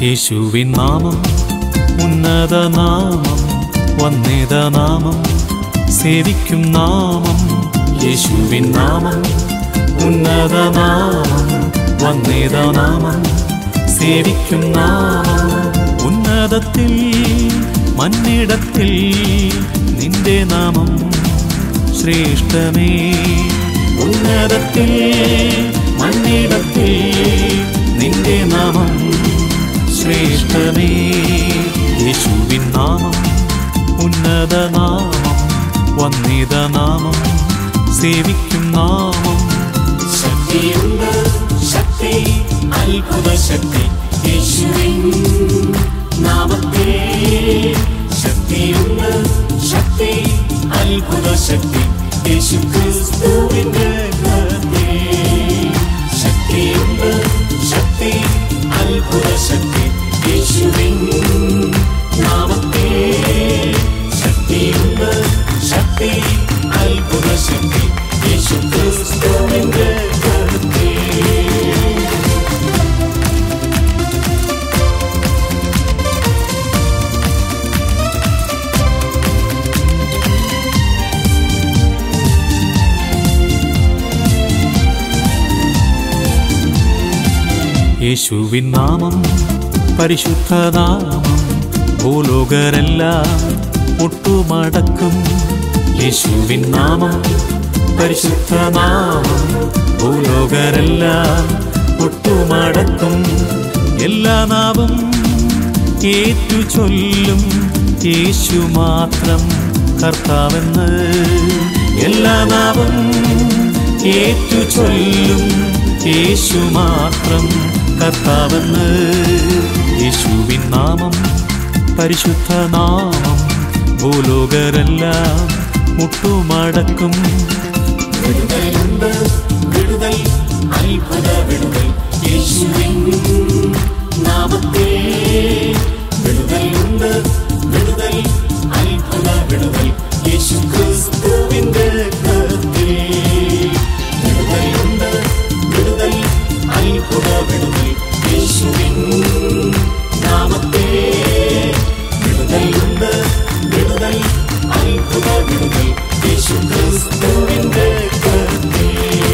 യേശുവിൻ നാമം ഉന്നത നാമം വന്നിത നാമം സേവിക്കും നാമം യേശുവിൻ നാമം ഉന്നത നാമം വന്നിത നാമം സേവിക്കും നാമം ഉന്നതത്തിൽ മന്നിടത്തിൽ നിന്റെ നാമം ശ്രേഷ്ഠമേ ഉന്നതത്തിൽ മന്നിടത്തിൽ നിന്റെ നാമം ശ്രേഷ്ഠമേ യേശുവിൻ നാമം ഉന്നത നാമം വന്നിത നാമം സേവിക്കും നാമം ശക്തിയുണ്ട് ശക്തി അത്ഭുത ശക്തി യേശുവിൻ നാമത്തിൽ ശക്തിയുണ്ട് ശക്തി അത്ഭുത ശക്തി യേശു ക്രിസ്തുവിന്റെ നാമത്തിൽ. ശക്തിയുണ്ട് ശക്തി അത്ഭുത ശക്തി യേശുവിൻ നാമത്തിൽ ശക്തിയുണ്ട് ശക്തി അത്ഭുത ശക്തി യേശു ക്രിസ്തുവിന്റെ നാമത്തിൽ. യേശുവിൻ നാമം പരിശുദ്ധ നാമം ഭൂലോകരെല്ലാം മുട്ടുമടക്കും യേശുവിൻ നാമം പരിശുദ്ധ നാമം ഭൂലോകരെല്ലാം മുട്ടുമടക്കും എല്ലാ നാവും ഏറ്റു ചൊല്ലും യേശു മാത്രം കർത്താവെന്ന് എല്ലാ നാവും ഏറ്റു ചൊല്ലും യേശു മാത്രം കർത്താവെന്ന് യേശുവിൻ നാമം പരിശുദ്ധ നാമം ഭൂലോകരെല്ലാം മുട്ടുമടക്കും വിടുതലുണ്ട് വിടുതൽ അത്ഭുത വിടുതൽ യേശുവിൻ നാമത്തിൽ വിടുതലുണ്ട് വിടുതൽ അത്ഭുത വിടുതൽ യേശു ക്രിസ്തുവിന്റെ നാമത്തിൽ വിടുതലുണ്ട് വിടുതൽ അത്ഭുത വിടുതൽ യേശുവിൻ നാമത്തിൽ വിടുതലുണ്ട് വിടുതൽ അത്ഭുത വിടുതൽ യേശു ക്രിസ്തുവിന്റെ നാമത്തിൽ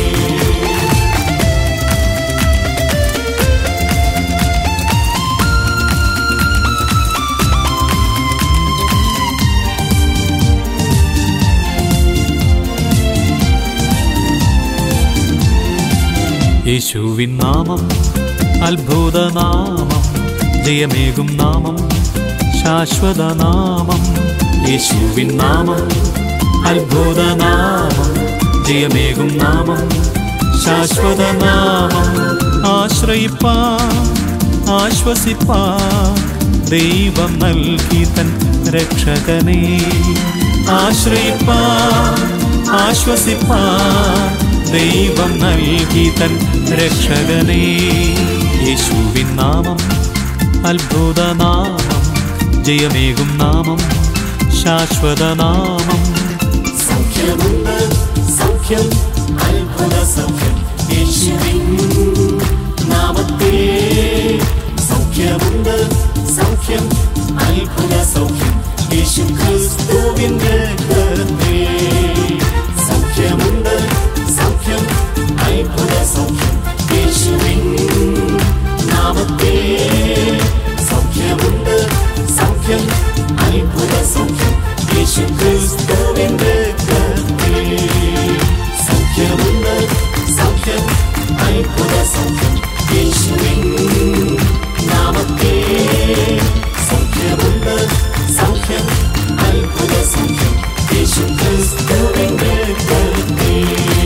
യേശുവിൻ നാമം അത്ഭുത നാമം ജയമേകും നാമം ശാശ്വത നാമം യേശുവിൻ നാമം അത്ഭുത നാമം ജയമേകും നാമം ശാശ്വത നാമം ആശ്രയിപ്പാ ആശ്വസിപ്പാ ദൈവം നൽകി തൻ രക്ഷകനെ ആശ്രയിപ്പാ ആശ്വസിപ്പാ ദൈവം നൽകി തൻ രക്ഷകനെ യേശുവിൻ നാമം അത്ഭുത നാമം ജയമേകും നാമം ശാശ്വത നാമം സൗഖ്യമുണ്ട് സൗഖ്യം അത്ഭുത സൗഖ്യം യേശുവിൻ നാമത്തിൽ സൗഖ്യമുണ്ട് സൗഖ്യം അത്ഭുത സൗഖ്യം യേശു ക്രിസ്തുവിന്റെ നാമത്തിൽ സൗഖ്യമുണ്ട് സൗഖ്യം അത്ഭുത സൗഖ്യം യേശുവിൻ നാമത്തിൽ സൗഖ്യമുണ്ട് സൗഖ്യം അത്ഭുത സൗഖ്യം യേശു ക്രിസ്തുവിന്റെ നാമത്തിൽ സൗഖ്യമുണ്ട് സൗഖ്യം അത്ഭുത സൗഖ്യം യേശുവിൻ നാമത്തിൽ സൗഖ്യമുണ്ട് സൗഖ്യം അത്ഭുത സൗഖ്യം യേശു ക്രിസ്തുവിന്റെ നാമത്തിൽ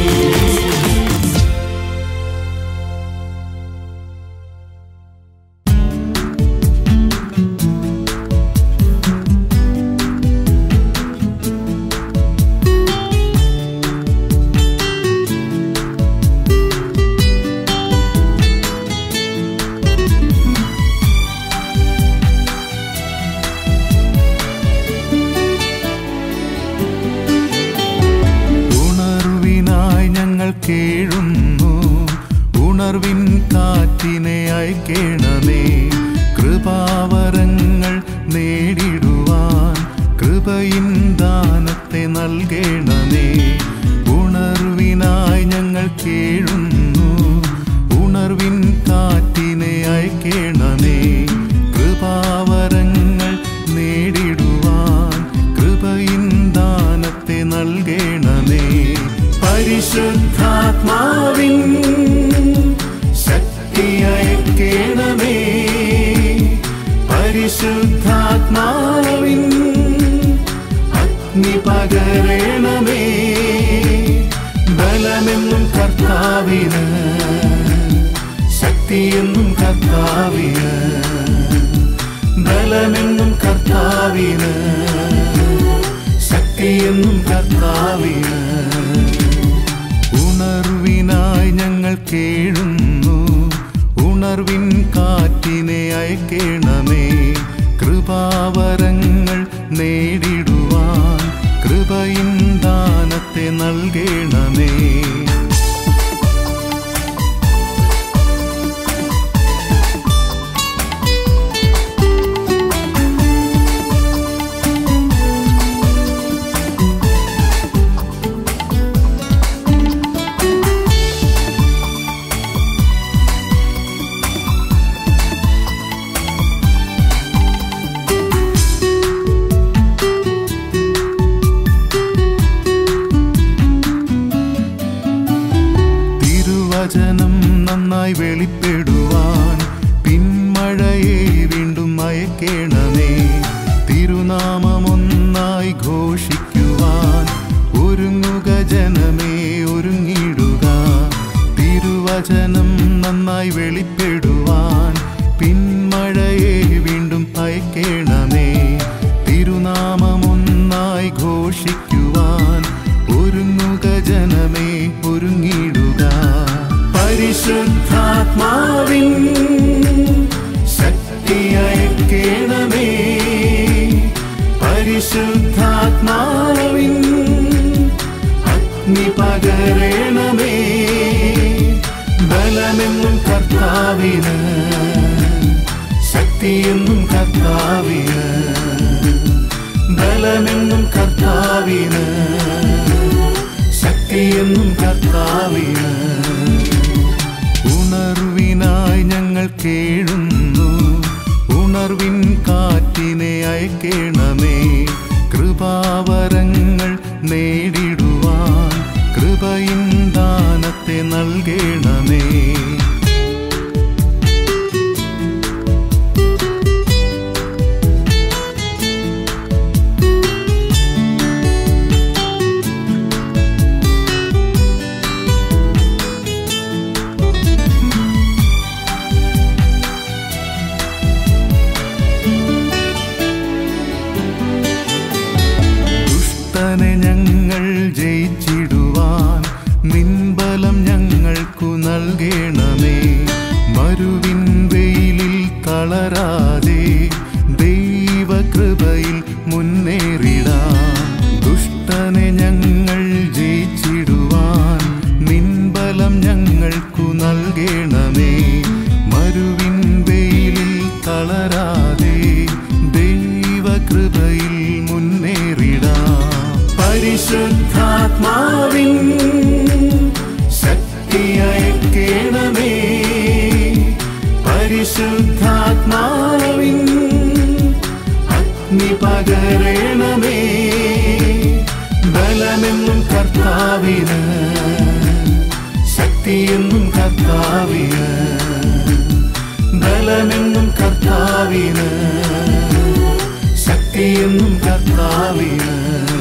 ഉണർവിനായി ഞങ്ങൾ കേഴുന്നു ഉണർവിൻ കാറ്റിനെ അയക്കേണമേ കൃപ കൃപാവരങ്ങൾ നേടിടുവാൻ കൃപയിൻ ദാനത്തെ നൽകണമേ ഉണർവിനായി ഞങ്ങൾ കേഴുന്നു ഉണർവിൻ കാറ്റിനെ അയക്കണമേ കൃപാവരങ്ങൾ നേടിടുവാൻ കൃപയിൻ ദാനത്തെ നൽകണമേ പരിശുദ്ധാത്മാവിൻ ശക്തി അയക്കണമേ പരിശുദ്ധാത്മാവിൻ അഗ്നി പകരണമേ ബലമെന്നും കർത്താവിന് ശക്തിയെന്നും കർത്താവിന് ബലമെന്നും കർത്താവിന് ശക്തിയെന്നും കർത്താവിന് ഉണർവിനായി ഞങ്ങൾ കേഴുന്നു ഉണർവിൻ കാറ്റിനെ അയക്കണമേ കൃപാവരങ്ങൾ നേടിടുവാൻ കൃപയിൻ ദാനത്തെ നൽകണമേ തിരുവചനം നന്നായി വെളിപ്പെടുവാൻ പിന്മഴയെ വീണ്ടും അയക്കേണമേ തിരുനാമമൊന്നായി ഘോഷിക്കുവാൻ ഒരുങ്ങുക ജനമേ ഒരുങ്ങിടുക തിരുവചനം നന്നായി വെളിപ്പെടുവാൻ പിന്മഴയെ വീണ്ടും അയക്കേണമേ തിരുനാമമൊന്നായി ഘോഷിക്കുവാൻ ഒരുങ്ങുക ജനമേ ഒരുങ്ങിടുക പരിശുദ്ധാത്മാവിൻ ശക്തി അയക്കേണമേ പരിശുദ്ധാത്മാവിൻ അഗ്നി പകരണമേ ബലമെന്നും കർത്താവിന് ശക്തിയെന്നും കർത്താവിന് ബലമെന്നും കർത്താവിന് ശക്തിയെന്നും കർത്താവിന് ഉണർവിനായി ഞങ്ങൾ കേഴുന്നു ഉണർവിൻ കാറ്റിനെ അയക്കണമേ കൃപാവരങ്ങൾ നേടിടുവാൻ കൃപയിൻ ദാനത്തെ നൽകണമേ ദുഷ്ടനെ ഞങ്ങൾ ജയിച്ചിടുവാൻ നിൻബലം ഞങ്ങൾക്കു നൽകണമേ മരുവിൻ വെയിലിൽ തളരാതെ ദൈവകൃപയിൽ മുന്നേറിടാം ദുഷ്ടനെ ഞങ്ങൾ ജയിച്ചിടുവാൻ നിൻബലം ഞങ്ങൾക്കു നൽകണമേ മരുവിൻ വെയിലിൽ തളരാതെ ദൈവകൃപയിൽ മുന്നേറിടാം പരിശുദ്ധാത്മാവിൻ ശക്തി അയക്കേണമേ പരിശുദ്ധാത്മാവിൻ അഗ്നി പകരണമേ ബലമെന്നും കർത്താവിന് ശക്തിയെന്നും കർത്താവിന് ബലമെന്നും കർത്താവിന് ശക്തിയെന്നും കർത്താവിന്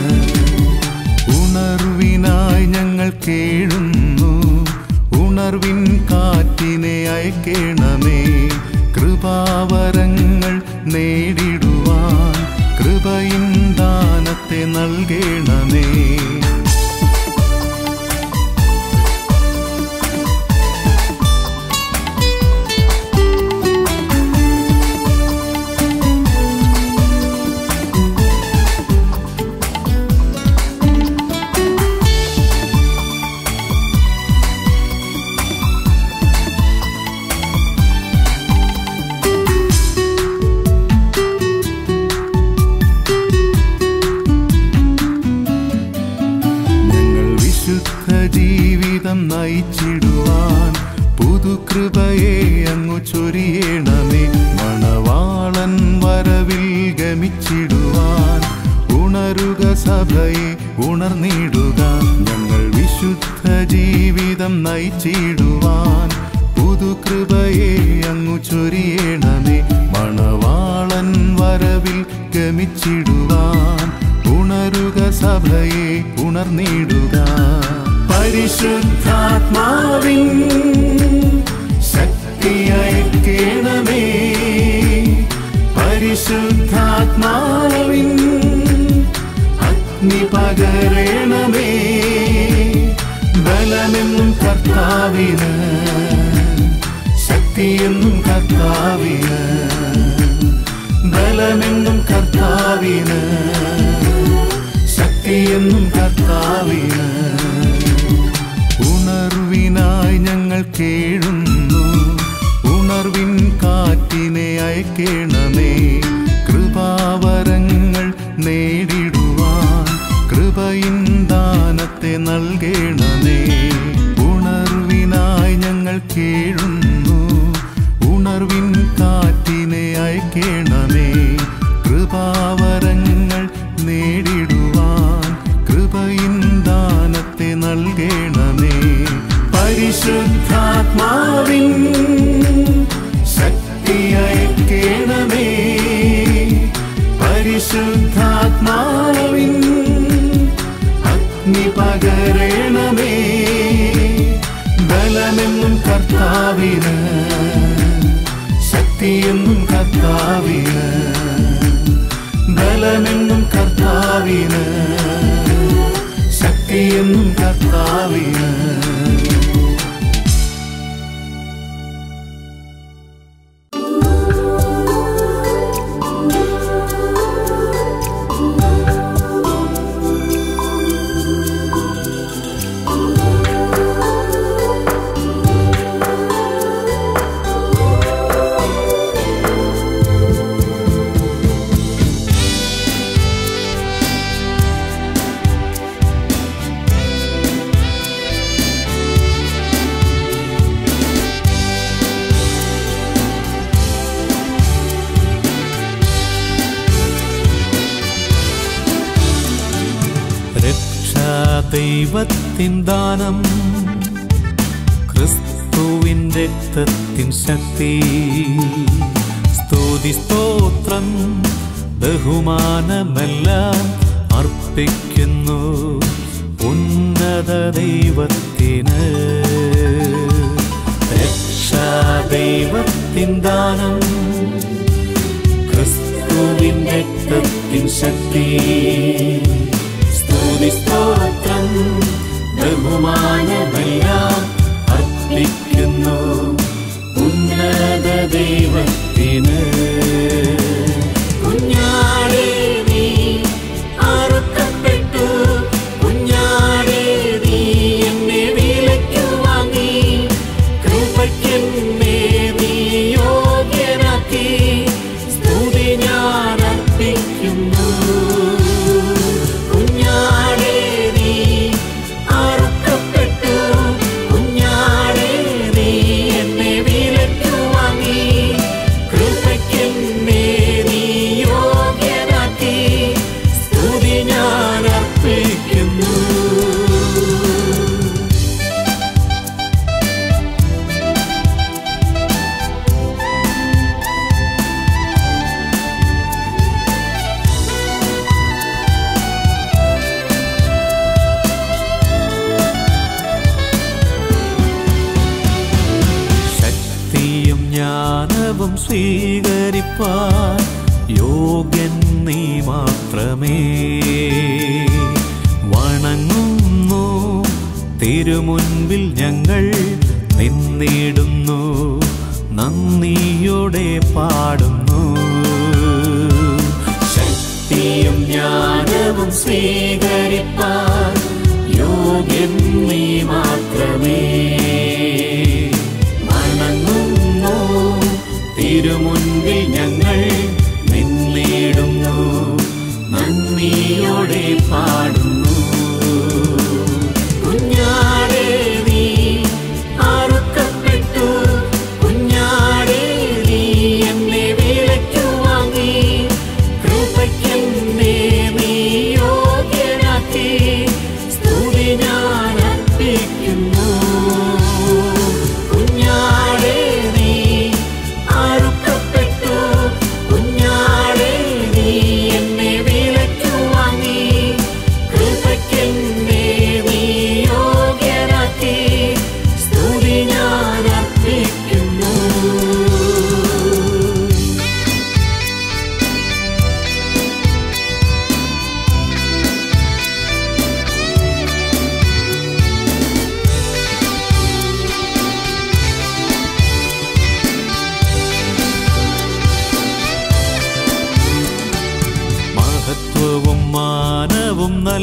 ഉണർവിനായി ഞങ്ങൾ കേഴുന്നു ഉണർവിൻ കാറ്റിനെ അയക്കണമേ കൃപാവരങ്ങൾ നേടിടുവാൻ കൃപയിൻ ദാനത്തെ നൽകണമേ നൽകണമേ മണവാളൻ വരവിൽ ഗമിച്ചിടുവാൻ ഉണരുക സഭയെ ഉണർന്നിടുക ഞങ്ങൾ വിശുദ്ധ ജീവിതം നയിച്ചിടുവാൻ പുതുകൃപയെ അങ്ങു ചൊരിയണമേ മണവാളൻ വരവിൽ ഗമിച്ചിടുവാൻ ഉണരുക സഭയെ ഉണർന്നിടുക പരിശുദ്ധാത്മാവിൻ ശക്തി അയക്കേണമേ പരിശുദ്ധാത്മാവിൻ അഗ്നി പകരണമേ ബലമെന്നും കർത്താവിന് ശക്തിയെന്നും കർത്താവിന് ബലമെന്നും കർത്താവിന് ശക്തിയെന്നും കർത്താവിന് ഉണർവിനായി ഞങ്ങൾ കേഴുന്നു ഉണർവിൻ കാറ്റിനെ അയക്കേണമേ കൃപാവരങ്ങൾ നേടിടുവാൻ കൃപയിൻ ദാനത്തെ നൽകണമേ ഉണർവിനായി ഞങ്ങൾ കേഴുന്നു ഉണർവിൻ കാറ്റിനെ അയക്കേണമേ കൃപാവരങ്ങൾ നേടിടുവാൻ കൃപയിൻ ദാനത്തെ നൽകണമേ പരിശുദ്ധാത്മാവിൻ ശക്തി അയക്കേണമേ പരിശുദ്ധാത്മാവിൻ അഗ്നി പകരണമേ ബലമെന്നും കർത്താവിന് ശക്തിയെന്നും കർത്താവിന് ബലമെന്നും കർത്താവിന് ശക്തിയെന്നും കർത്താവിന് രക്ഷാ ദൈവത്തിൻ ദാനം ക്രിസ്തുവിൻ രക്തത്തിൻ ശക്തി സ്തുതി സ്തോത്രം ബഹുമാനമെല്ലാം അർപ്പിക്കുന്നു ഉന്നത ദൈവത്തിന് രക്ഷാ ദൈവത്തിൻ ദാനം ക്രിസ്തുവിൻ രക്തത്തിൻ ശക്തി സ്തുതി സ്തോത്രം ബഹുമാനമെല്ലാം അർപ്പിക്കുന്നു ഉന്നത ദൈവത്തിന് കുഞ്ഞാടേ നീ അറുക്കപ്പെട്ടു കുഞ്ഞാടേ നീ എന്നെ വിലയ്ക്കു വാങ്ങി കൃപയ്ക്കെന്നെ നീ യോഗ്യനാക്കി സ്തുതി ഞാൻ അർപ്പിക്കുന്നു കുഞ്ഞാടേ നീ അറുക്കപ്പെട്ടു കുഞ്ഞാടേ നീ എന്നെ വിലയ്ക്കു വാങ്ങി കൃപയ്ക്കെന്നെ നീ യോഗ്യനാക്കി സ്തുതി ഞാൻ അർപ്പിക്കുന്നു ശക്തിയും ജ്ഞാനവും സ്വീകരിപ്പാൻ യോഗ്യൻ നീ മാത്രമേ വണങ്ങുന്നു തിരുമുൻപിൽ ഞങ്ങൾ നിന്നിടുന്നു നന്ദിയോടെ പാടുന്നു ശക്തിയും ജ്ഞാനവും സ്വീകരിപ്പാൻ യോഗ്യൻ നീ മാത്രമേ വണങ്ങുന്നു തിരുമുൻപിൽ ഞങ്ങൾ നിന്നിടുന്നു നന്ദിയോടെ പാടുന്നു കുഞ്ഞാടേ നീ അറുക്കപ്പെട്ടു കുഞ്ഞാടേ നീ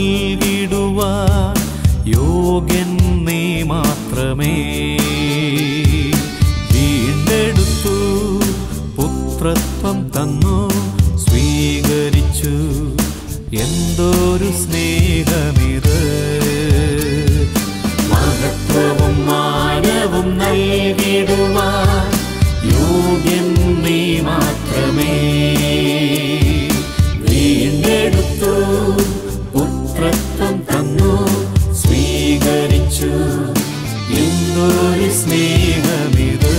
നൽകിടുവാൻ യോഗ്യൻ നീ മാത്രമേ വീണ്ടെടുത്തു പുത്രത്വം തന്നു സ്വീകരിച്ചു എന്തൊരു സ്നേഹമിത് മഹത്വവും മാനവും നൽകിടുവാൻ യോഗ്യൻ നീ മാത്രമേ വീണ്ടെടുത്തു പുത്രത്വം തന്നു സ്വീകരിച്ചു എന്തൊരു സ്നേഹമിത്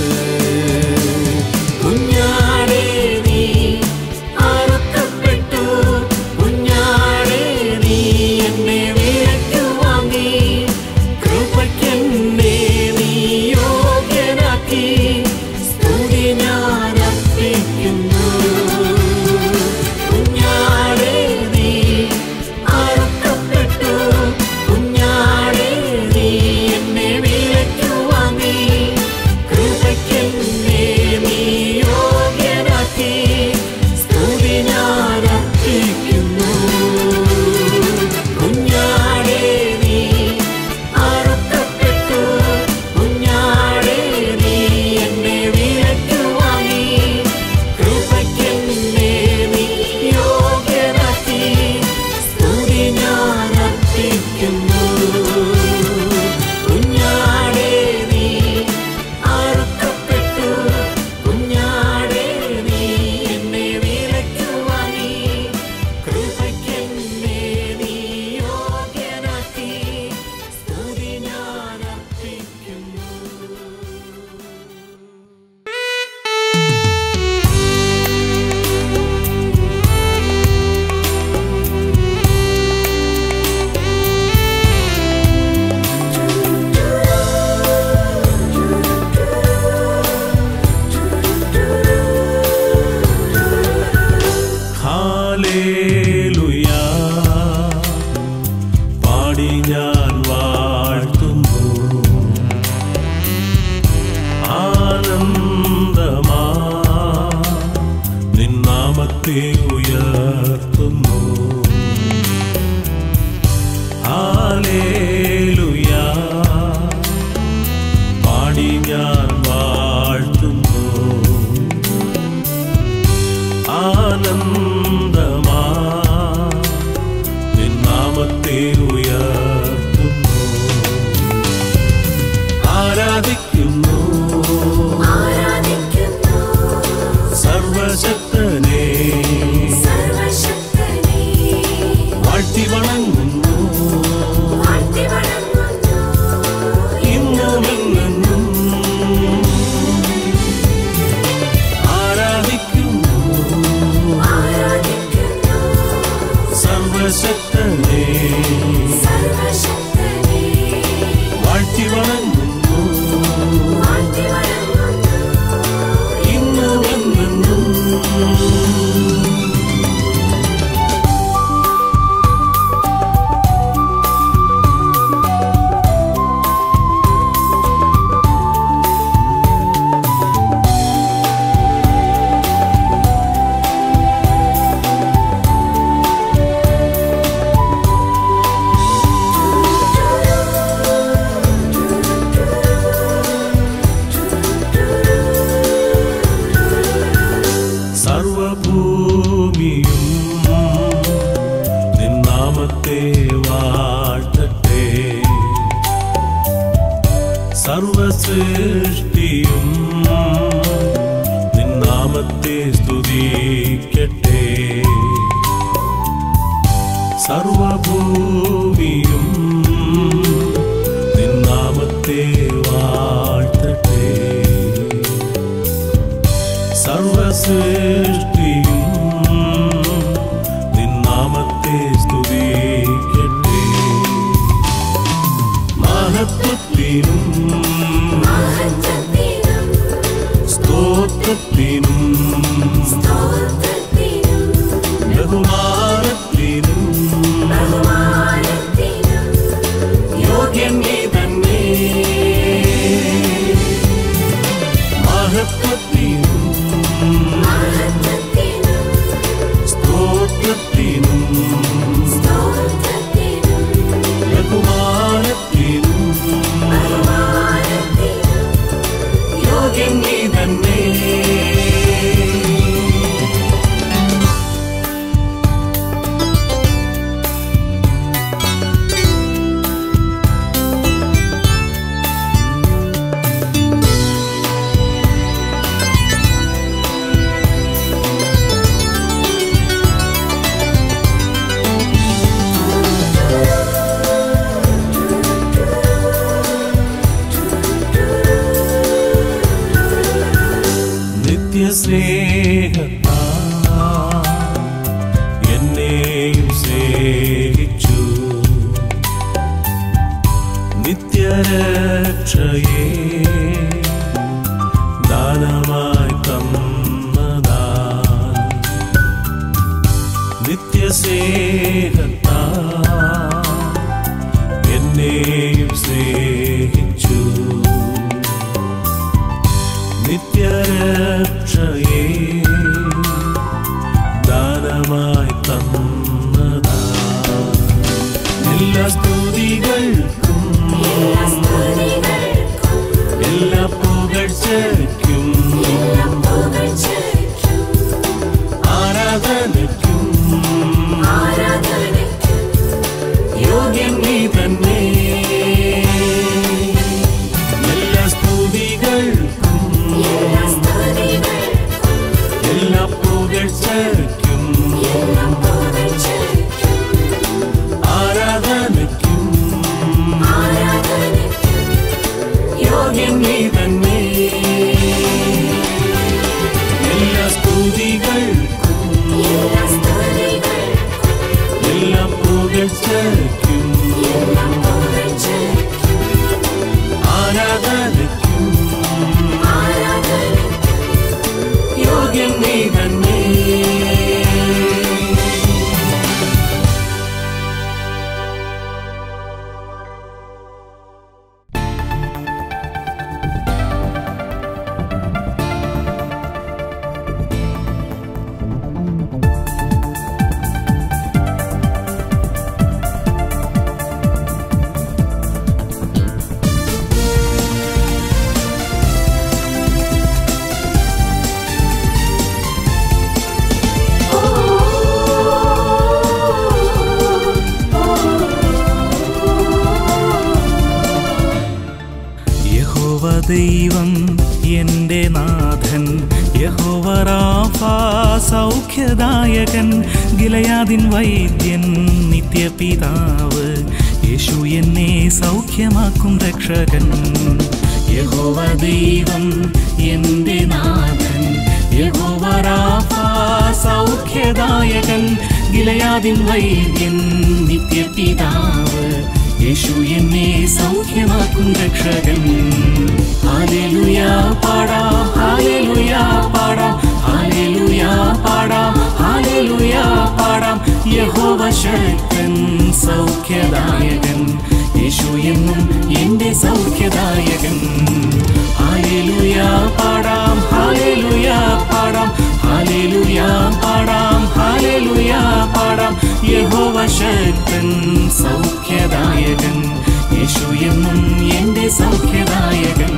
കുഞ്ഞാടേ നീ അറുക്കപ്പെട്ടു കുഞ്ഞാടേ നീ എന്നെ വിലയ്ക്കു വാങ്ങി കൃപയ്ക്കെന്നെ നീ യോഗ്യനാക്കി സ്തുതി ഞാൻ അർപ്പിക്കുന്നു കുഞ്ഞാടേ നീ അറുക്കപ്പെട്ടു കുഞ്ഞാടേ നീ എന്നെ വിലയ്ക്കു വാങ്ങി കൃപയ്ക്കെന്നെ നീ യോഗ്യനാക്കി സ്തുതി ഞാൻ അർപ്പിക്കുന്നു കുഞ്ഞാടേ നീ അറുക്കപ്പെട്ടു കുഞ്ഞാടേ നീ എന്നെ വിലയ്ക്കു വാങ്ങി കൃപയ്ക്കെന്നെ നീ യോഗ്യനാക്കി സ്തുതി ഞാൻ അർപ്പിക്കുന്നു കുഞ്ഞാടേ നീ അറുക്കപ്പെട്ടു കുഞ്ഞാടേ നീ എന്നെ വിലയ്ക്കു വാങ്ങി കൃപയ്ക്കെന്നെ നീ യോഗ്യനാക്കി സ്തുതി ഞാൻ അർപ്പിക്കുന്നു ഹാലേലുയാ പാടി ഞാൻ വാഴ്ത്തുന്നു ആനന്ദമാ നിന്നാമത്തെ ഉയർത്തുന്നു ഹാലേലുയാ പാടി ഞാൻ വാഴ്ത്തുന്നു ആനന്ദമാ നിന്നാമത്തെ ഉയർത്തുന്നു ആരാധിക്കുന്നു ആരാധിക്കുന്നു സർവശക്തനെ സർവശക്തനെ വാഴ്ത്തി വണങ്ങുന്നു വാഴ്ത്തി വണങ്ങുന്നു ഇന്നുമെന്നും ആരാധിക്കുന്നു ആരാധിക്കുന്നു സർവശക്തനെ സർവശക്തനെ വാഴ്ത്തി വണങ്ങുന്നു വാഴ്ത്തി വണങ്ങുന്നു ഇന്നുമെന്നും സർവഭൂമിയും നിന്നാമത്തെ വാഴ്ത്തട്ടെ സർവസൃഷ്ടിയും നിന്നാമത്തെ സ്തുതിക്കട്ടെ സർവഭൂമിയും നിന്നാമത്തെ വാഴ്ത്തട്ടെ സർവസൃഷ്ടിയും നിന്നാമത്തെ സ്തുതിക്കട്ടെ മഹത്വത്തിനും മഹത്വത്തിനും സ്തോത്രത്തിനും സ്തോത്രത്തിനും ബഹുമാനത്തിനും ബഹുമാനത്തിനും യോഗ്യൻ നീ തന്നെ മഹത്വത്തിനും മഹത്വത്തിനും സ്നേഹത്താ എന്നെയും സ്നേഹിച്ചു നിത്യരക്ഷയെ ദാനമായി തന്നതാ നിത്യസ്നേഹത്താ എന്നെയും സ്നേഹിച്ചു നിത്യരക്ഷയെ ദാനമായി തന്നതാ എല്ലാ സ്തുതികൾക്കും എല്ലാ പുകഴ്ചയ്ക്കും ആരാധനയ്ക്കും യോഗ്യൻ നീ തന്നെ എല്ലാ സ്തുതികൾക്കും എല്ലാ പുകഴ്ചയ്ക്കും ആരാധനയ്ക്കും യോഗ്യൻ നീ തന്നെ എല്ലാ സ്തുതികൾക്കും എല്ലാ പുകഴ്ചയ്ക്കും ആരാധനയ്ക്കും യോഗ്യൻ നീ തന്നെ യഹോവ ദൈവം എൻ്റെ നാഥൻ യഹോവ റാഫ സൗഖ്യദായകൻ ഗിലയാദിൻ വൈദ്യൻ നിത്യപിതാവ് യേശു എന്നെ സൗഖ്യമാക്കും രക്ഷകൻ യഹോവ ദൈവം എൻ്റെ നാഥൻ യഹോവ റാഫ സൗഖ്യദായകൻ ഗിലയാദിൻ വൈദ്യൻ നിത്യപിതാവ് യേശു എന്നെ സൗഖ്യമാക്കും രക്ഷകൻ ഹാലേലുയാ പാടാം ഹാലേലുയാ പാടാം ഹാലേലുയാ പാടാം ഹാലേലുയാ പാടാം യഹോവ ശക്തൻ സൗഖ്യദായകൻ യേശു എന്നും എൻ്റെ സൗഖ്യദായകൻ ഹാലേലുയാ പാടാം ഹാലേലുയാ പാടാം ഹാലേലുയാ പാടാം ഹാലേലുയാ പാടാം യഹോവ ശക്തൻ സൗഖ്യദായകൻ യേശു എന്നും എൻ്റെ സൗഖ്യദായകൻ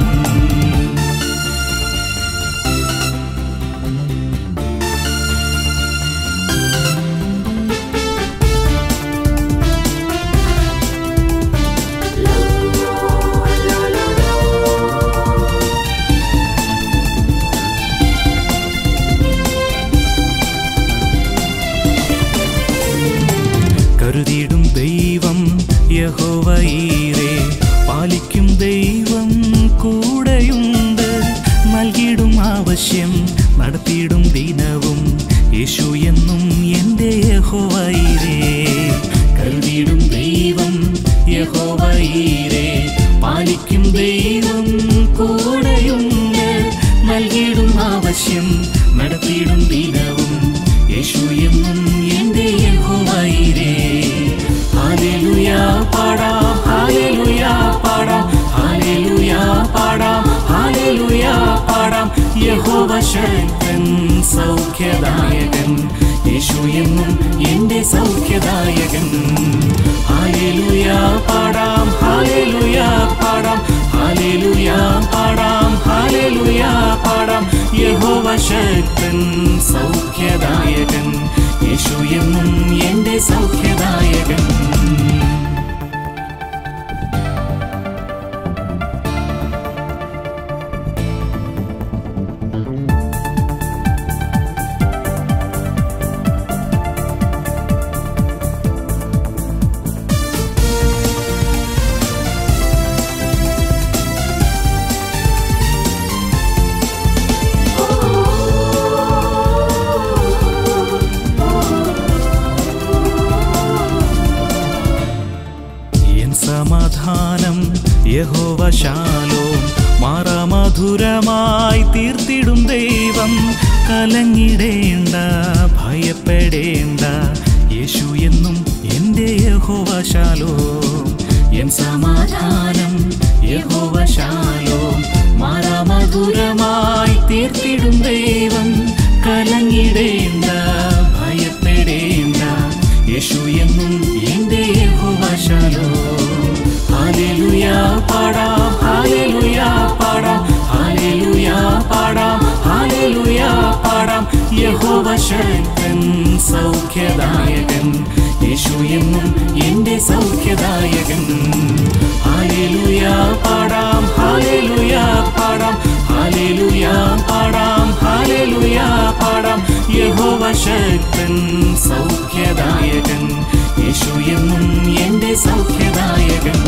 കരുതിയിടും ദൈവം യഹോവീരേ പാലിക്കും ദൈവം കൂടെയുണ്ട് നൽകിയിടും ആവശ്യം നടത്തിയിടും ദിനവും യേശു എന്നും എൻ്റെ യഹോവീരേ കരുതിയിടും ദൈവം യഹോവീരേ പാലിക്കും ദൈവം കൂടെയുണ്ട് നൽകിയിടും ആവശ്യം നടത്തിയിടും ദിനവും യേശു എന്നും എൻ്റെ യഹോവൈരേ ഹാലേലുയാ പാടാം ഹാലേലുയാ പാടാം ഹാലേലുയാ പാടാം ഹാലേലുയാ പാടാം യഹോവ ശക്തൻ സൗഖ്യദായകൻ യേശു എന്നും എൻ്റെ സൗഖ്യദായകൻ ഹാലേലുയാ പാടാം ഹാലേലുയാ പാടാം ഹാലേലുയാ പാടാം ഹാലേലുയാ പാടാം യഹോവ ശക്തൻ സൗഖ്യദായകൻ യേശു എന്നും എൻ്റെ സൗഖ്യദായകൻ Oh യഹോവശാലോ മാറാമധുരമായി തീർത്തിടും ദൈവം കലങ്ങിടേണ്ട ഭയപ്പെടേണ്ട യേശു എന്നും എൻ്റെ യഹോവശാലോ എൻ സമാധാനം യഹോവശാലോ മാറാമധുരമായി തീർത്തിടും ദൈവം കലങ്ങിടേണ്ട ഭയപ്പെടേണ്ട യേശു എന്നും എൻ്റെ യഹോവശാലോ ഹാലേലുയാ പാടാം ഹാലേലുയാ പാടാം ഹാലേലുയാ പാടാം ഹാലേലുയാ പാടാം യഹോവ ശക്തൻ സൗഖ്യദായകൻ യേശു എന്നും എൻ്റെ സൗഖ്യദായകൻ ഹാലേലുയാ പാടാം ഹാലേലുയാ പാടാം ഹാലേലുയാ പാടാം ഹാലേലുയാ പാടാം യഹോവ ശക്തൻ സൗഖ്യദായകൻ യേശു എന്നും എൻ്റെ സൗഖ്യദായകൻ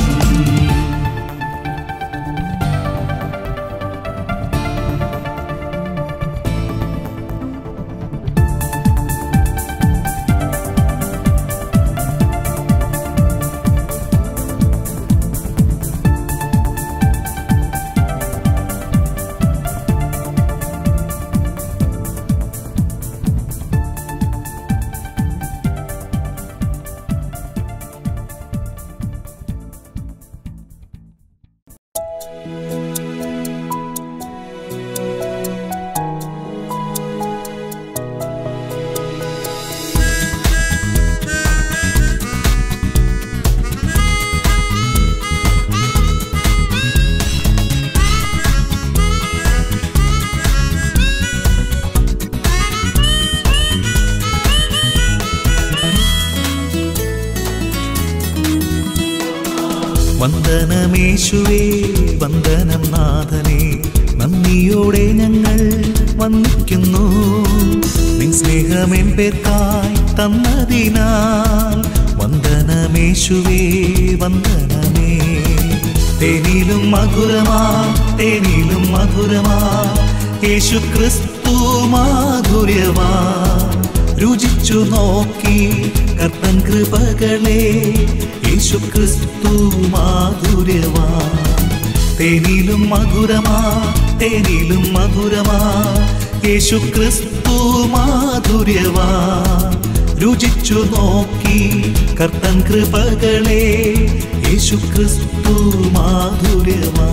വന്ദനമേശുവേ വന്ദനം നാഥനെ നന്ദിയോടെ ഞങ്ങൾ വന്ദിക്കുന്നു നിൻ സ്നേഹമെൻ പേർക്കായി തന്നതിനാൽ വന്ദനമേശുവേ വന്ദനമേ തേനിലും മധുരമാ തേനിലും മധുരമാ യേശു ക്രിസ്തു മാധുര്യമാ രുചിച്ചു നോക്കി കർത്തൻ കൃപകളെ യേശു ക്രിസ്തു മാധുര്യമാ തേനിലും മധുരമാ തേനിലും മധുരമാ യേശു ക്രിസ്തു മാധുര്യമാ രുചിച്ചു നോക്കി കർത്തൻ കൃപകളെ യേശു ക്രിസ്തു മാധുര്യമാ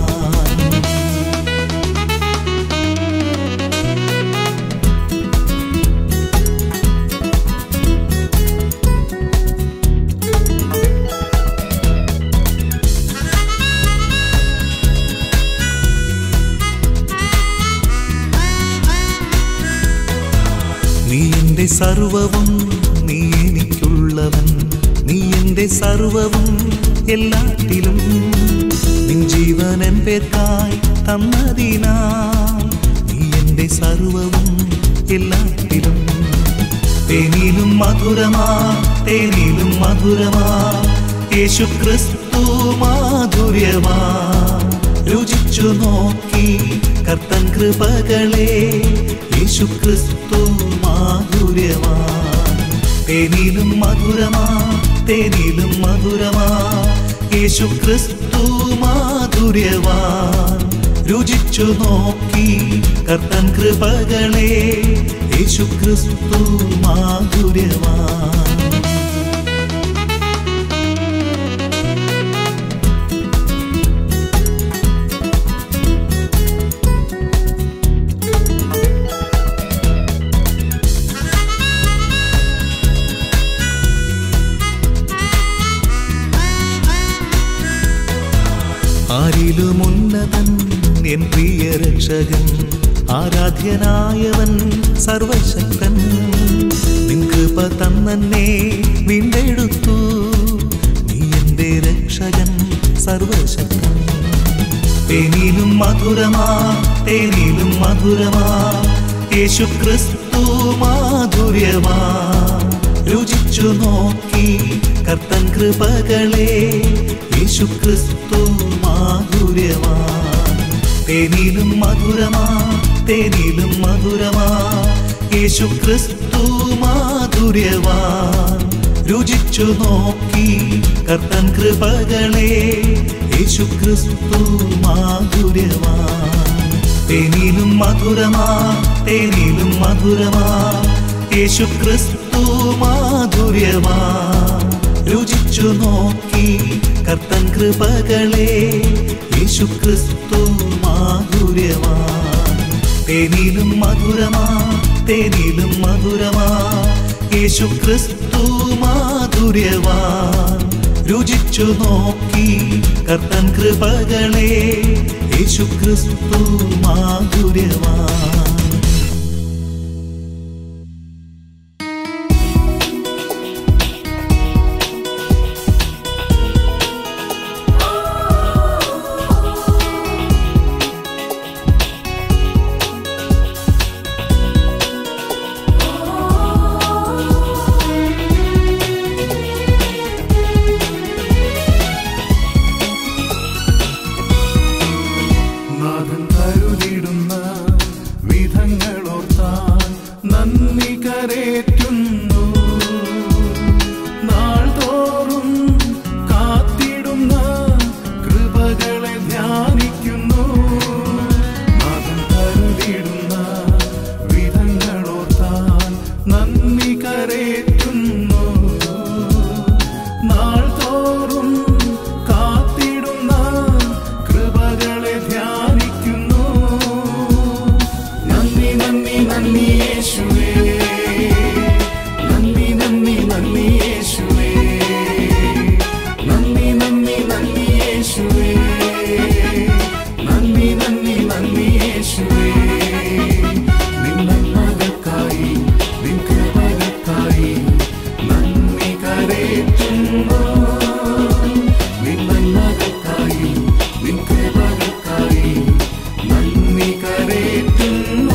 നീ എന്റെ സർവവും നീ എനിക്കുള്ളവൻ നീ എന്റെ സർവവും എല്ലാറ്റിലും നിൻ ജീവനൻ പേർക്കായി തന്നതിനാൽ നീ എന്റെ സർവവും എല്ലാറ്റിലും തേനിലും മധുരമാ തേനിലും മധുരമാ യേശു ക്രിസ്തു മാധുര്യമാ രുചിച്ചു നോക്കി കർത്തൻ കൃപകളെ യേശു ക്രിസ്തു മാധുര്യമാ തേനിലും മധുരമാ തേനിലും മധുരമാ യേശു ക്രിസ്തു മാധുര്യമാ രുചിച്ചു നോക്കി കർത്തൻ കൃപകളെ യേശു ക്രിസ്തു മാധുര്യമാ ആരിലും ഉന്നതൻ എൻ പ്രിയ രക്ഷകൻ ആരാധ്യനായവൻ സർവശക്തൻ നിൻ കൃപ തന്നെന്നെ വീണ്ടെടുത്തു നീ എന്റെ രക്ഷകൻ സർവശക്തൻ തേനിലും മധുരമാ തേനിലും മധുരമാ യേശു ക്രിസ്തു മാധുര്യമാ രുചിച്ചു നോക്കി കർത്തൻ കൃപകളെ യേശു ക്രിസ്തു മാധുര്യമാ തേനിലും മധുരമാ തേനിലും മധുരമാ യേശു ക്രിസ്തു മാധുര്യമാ രുചിച്ചു നോക്കി കർത്തൻ കൃപകളെ യേശു ക്രിസ്തു മാധുര്യമാ തേനിലും മധുരമാ തേനിലും മധുരമാ യേശു ക്രിസ്തു മാധുര്യമാ രുചിച്ചു നോക്കി കർത്തൻ കൃപകളെ യേശു ക്രിസ്തു മാധുര്യമാ തേനിലും മധുരമാ തേനിലും മധുരമാ യേശു ക്രിസ്തു മാധുര്യവാ രുചിച്ചു നോക്കി കർത്തൻ കൃപകളെ യേശു ക്രിസ്തു മാധുര്യവാ നാഥൻ കരുതിടുന്ന വിധങ്ങളോർത്താൻ നന്ദി കരേറ്റുന്നു നാൾ തോറും കാത്തിടുന്ന കൃപകളെ ധ്യാനിക്കുന്നു നാഥൻ കരുതിടുന്ന വിധങ്ങളോർത്താൻ നന്ദി കരേറ്റുന്നു നാൾ തോറും കാത്തിടുന്ന കൃപകളെ ധ്യാനിക്കുന്നു നന്ദി നന്ദി നന്ദി യേശുവേ നന്ദി നന്ദി നന്ദി യേശുവേ നന്ദി നന്ദി നന്ദി യേശുവേ നന്ദി നന്ദി നന്ദി യേശുവേ നിന്നകക്കായി നിൻ കൃപകൾക്കായി നന്ദി കരേറ്റുന്നു നിന്നകക്കായി നിൻ കൃപകൾക്കായി നന്ദി കരേറ്റുന്നു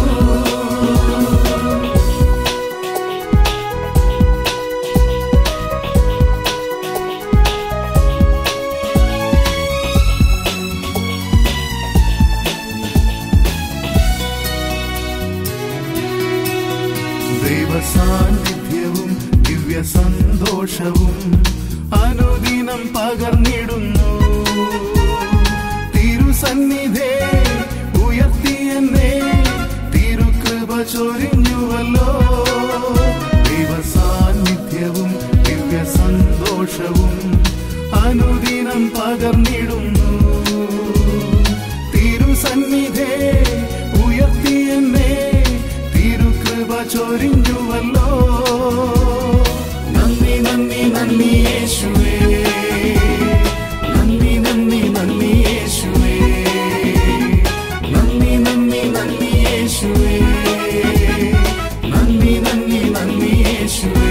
ദൈവസാന്നിധ്യവും ദിവ്യ സന്തോഷവും അനുദിനം പകർന്നിടുന്നു തിരുസന്നിധേ ഉയർത്തി എന്നെ തിരുകൃപ ചൊരിഞ്ഞുവല്ലോ ദൈവസാന്നിധ്യവും ദിവ്യ സന്തോഷവും അനുദിനം പകർന്നിടുന്നു തിരുസന്നിധേ ഉയർത്തി എന്നെ തിരുകൃപ ചൊരിഞ്ഞുവല്ലോ നന്ദി നന്ദി നന്ദി യേശുവേ നന്ദി നന്ദി നന്ദി യേശുവേ നന്ദി നന്ദി നന്ദി യേശുവേ നന്ദി നന്ദി നന്ദി യേശുവേ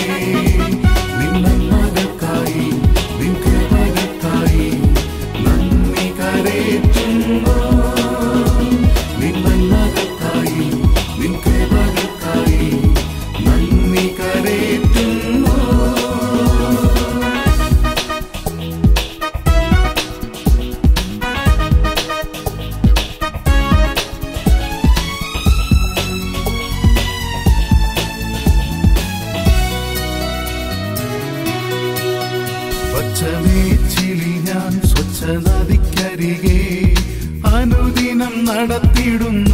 നിന്നകക്കായി നിൻ കൃപകൾക്കായി നന്ദി കരേറ്റുന്നു നിന്നകക്കായി നിൻ കൃപകൾക്കായി നന്ദി കരേറ്റുന്നു പച്ചമേച്ചിലി ഞാൻ സ്വച്ഛ നദിക്കരികെ അനുദിനം നടത്തിയിടുന്നു